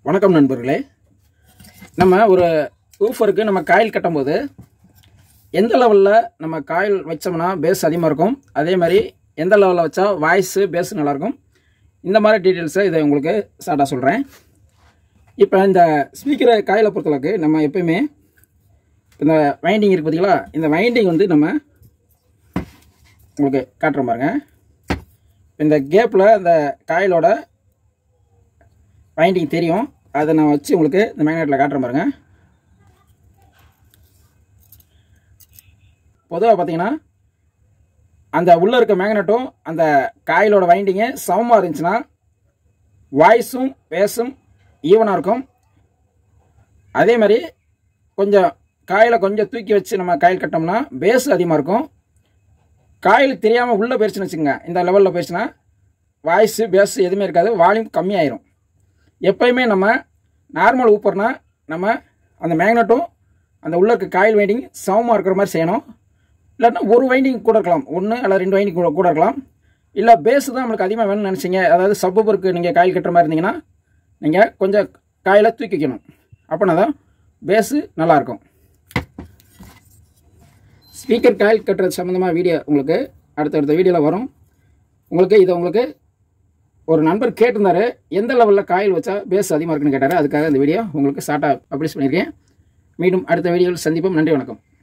வணக்கம் நண்பர்களே நம்ம ஒரு ஊஃபருக்கு நம்ம காயில் கட்டும்போது எந்த லெவலில் நம்ம காயில் வச்சோம்னா பேஸ் அதிகமாக இருக்கும் அதே மாதிரி எந்த லெவலில் வச்சா வாய்ஸு பேஸ் நல்லாயிருக்கும் இந்த மாதிரி டீட்டெயில்ஸை இதை உங்களுக்கு ஷார்ட்டாக சொல்கிறேன் இப்போ இந்த ஸ்பீக்கரை காயிலை பொறுத்தளவுக்கு நம்ம எப்பயுமே இந்த வைண்டிங் இருக்குது பார்த்தீங்களா இந்த வைண்டிங் வந்து நம்ம உங்களுக்கு காட்டுறோம் பாருங்க இந்த கேப்பில் இந்த காயிலோட வைண்டிங் தெரியும் அதை நான் வச்சு உங்களுக்கு இந்த மேக்னெட்டில் காட்டுறேன் பாருங்க பொதுவாக பார்த்தீங்கன்னா அந்த உள்ளே இருக்க மேக்னெட்டும் அந்த காயிலோட வைண்டிங்கு சமமாக இருந்துச்சுன்னா வாய்ஸும் பேஸும் ஈவனாக இருக்கும் அதே மாதிரி கொஞ்சம் காயில் கொஞ்சம் தூக்கி வச்சு நம்ம காயில் கட்டோம்னா பேஸ் அதிகமாக இருக்கும் காயில் தெரியாமல் உள்ளே போயிடுச்சுன்னு வச்சுக்கோங்க இந்த லெவலில் போயிடுச்சுன்னா வாய்ஸு பேஸ் எதுவுமே இருக்காது வால்யூம் கம்மியாயிரும் எப்பயுமே நம்ம நார்மல் ஊப்பர்னா நம்ம அந்த மேக்னெட்டும் அந்த உள்ள இருக்க காயில் வைண்டிங் சமமாக இருக்கிற மாதிரி செய்யணும் இல்லாட்டினா ஒரு வைண்டிங் கூட இருக்கலாம் ஒன்று அல்ல ரெண்டு வைண்டிங் கூட கூட இருக்கலாம் இல்லை பேஸ் தான் நம்மளுக்கு அதிகமாக வேணும்னு நினச்சிங்க அதாவது சப்பூப்பருக்கு நீங்கள் காயில் கட்டுற மாதிரி இருந்தீங்கன்னா நீங்கள் கொஞ்சம் காயில் தூக்கி வைக்கணும் அப்படின்னா தான் பேஸு நல்லாயிருக்கும் ஸ்பீக்கர் காயில் கட்டுறது சம்மந்தமாக வீடியோ உங்களுக்கு அடுத்தடுத்த வீடியோவில் வரும் உங்களுக்கு இதை உங்களுக்கு ஒரு நண்பர் கேட்டிருந்தாரு எந்த லெவலில் காயில் வச்சா பேஸ் அதிகமாக இருக்குன்னு கேட்டார் அதுக்காக இந்த வீடியோ உங்களுக்கு ஷார்ட்டாக பப்ளிஷ் பண்ணியிருக்கேன் மீண்டும் அடுத்த வீடியோவில் சந்திப்போம் நன்றி வணக்கம்